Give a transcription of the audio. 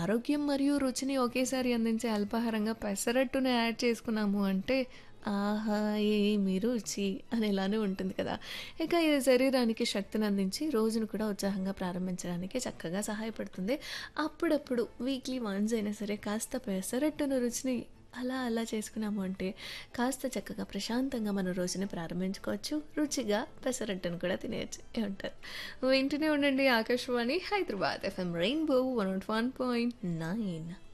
ఆరోగ్యం మరియు రుచిని ఒకేసారి అందించే అల్పాహారంగా పెసరట్టును యాడ్ చేసుకున్నాము అంటే ఆహా ఏమి రుచి అనేలానే ఉంటుంది కదా ఇక ఇది శరీరానికి శక్తిని అందించి రోజును కూడా ఉత్సాహంగా ప్రారంభించడానికి చక్కగా సహాయపడుతుంది అప్పుడప్పుడు వీక్లీ వన్స్ అయినా సరే కాస్త పెసరట్టును రుచిని అలా అలా చేసుకున్నాము అంటే కాస్త చక్కగా ప్రశాంతంగా మన రోజుని ప్రారంభించుకోవచ్చు రుచిగా పెసరట్టును కూడా తినేయచ్చు ఏమంటారు వింటూనే ఉండండి Akashvani Hyderabad FM rainbow one one point nine